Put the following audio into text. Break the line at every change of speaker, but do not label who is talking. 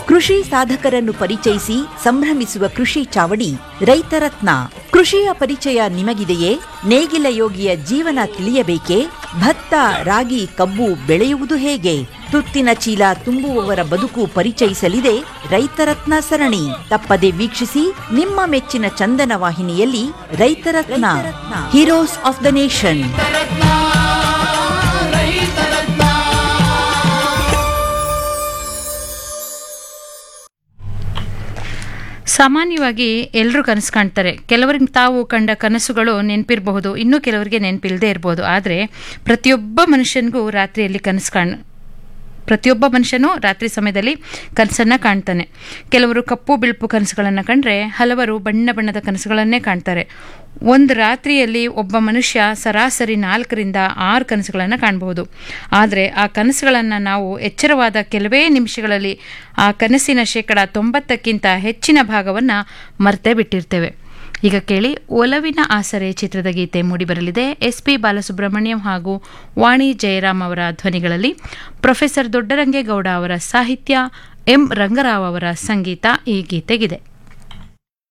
ಕೃಷಿ ಸಾಧಕರನ್ನು ಪರಿಚಯಿಸಿ ಸಂಭ್ರಮಿಸುವ ಕೃಷಿ ಚಾವಡಿ ರೈತರತ್ನ ಕೃಷಿಯ ಪರಿಚಯ ನಿಮಗಿದೆಯೇ ನೇಗಿಲ ಯೋಗಿಯ ಜೀವನ ತಿಳಿಯಬೇಕೇ ಭತ್ತ ರಾಗಿ ಕಬ್ಬು ಬೆಳೆಯುವುದು ಹೇಗೆ ತುತ್ತಿನ ಚೀಲ ತುಂಬುವವರ ಬದುಕು ಪರಿಚಯಿಸಲಿದೆ ರೈತರತ್ನ ಸರಣಿ ತಪ್ಪದೆ ವೀಕ್ಷಿಸಿ ನಿಮ್ಮ ಮೆಚ್ಚಿನ ಚಂದನ ವಾಹಿನಿಯಲ್ಲಿ Raitharatna heroes of the nation
ಸಾಮಾನ್ಯವಾಗಿ ಎಲ್ಲರೂ ಕನಸು ಕಾಣ್ತಾರೆ ಕೆಲವರಿಗೆ ತಾವು ಕಂಡ ಕನಸುಗಳು ನೆನಪಿರಬಹುದು ಇನ್ನೂ ಕೆಲವರಿಗೆ ನೆನಪಿಲ್ಲದೆ ಇರಬಹುದು ಆದರೆ ಪ್ರತಿಯೊಬ್ಬ ಮನುಷ್ಯನಿಗೂ ರಾತ್ರಿಯಲ್ಲಿ ಕನಸು ಕಾಣ್ ಪ್ರತಿಯೊಬ್ಬ ಮನುಷ್ಯನೂ ರಾತ್ರಿ ಸಮಯದಲ್ಲಿ ಕನಸನ್ನು ಕಾಣ್ತಾನೆ ಕೆಲವರು ಕಪ್ಪು ಬಿಳುಪು ಕನಸುಗಳನ್ನು ಕಂಡ್ರೆ ಹಲವರು ಬಣ್ಣ ಬಣ್ಣದ ಕನಸುಗಳನ್ನೇ ಕಾಣ್ತಾರೆ ಒಂದು ರಾತ್ರಿಯಲ್ಲಿ ಒಬ್ಬ ಮನುಷ್ಯ ಸರಾಸರಿ ನಾಲ್ಕರಿಂದ ಆರು ಕನಸುಗಳನ್ನು ಕಾಣಬಹುದು ಆದರೆ ಆ ಕನಸುಗಳನ್ನು ನಾವು ಎಚ್ಚರವಾದ ಕೆಲವೇ ನಿಮಿಷಗಳಲ್ಲಿ ಆ ಕನಸಿನ ಶೇಕಡ ತೊಂಬತ್ತಕ್ಕಿಂತ ಹೆಚ್ಚಿನ ಭಾಗವನ್ನು ಮರ್ತೇ ಬಿಟ್ಟಿರ್ತೇವೆ ಈಗ ಕೇಳಿ ಒಲವಿನ ಆಸರೆ ಚಿತ್ರದ ಗೀತೆ ಮೂಡಿಬರಲಿದೆ ಎಸ್ ಪಿ ಬಾಲಸುಬ್ರಹ್ಮಣ್ಯಂ ಹಾಗೂ ವಾಣಿ ಜಯರಾಮ್ ಅವರ ಧ್ವನಿಗಳಲ್ಲಿ ಪ್ರೊಫೆಸರ್ ದೊಡ್ಡರಂಗೇಗೌಡ ಅವರ ಸಾಹಿತ್ಯ ಎಂ ರಂಗರಾವ್ ಅವರ ಸಂಗೀತ ಈ ಗೀತೆಗಿದೆ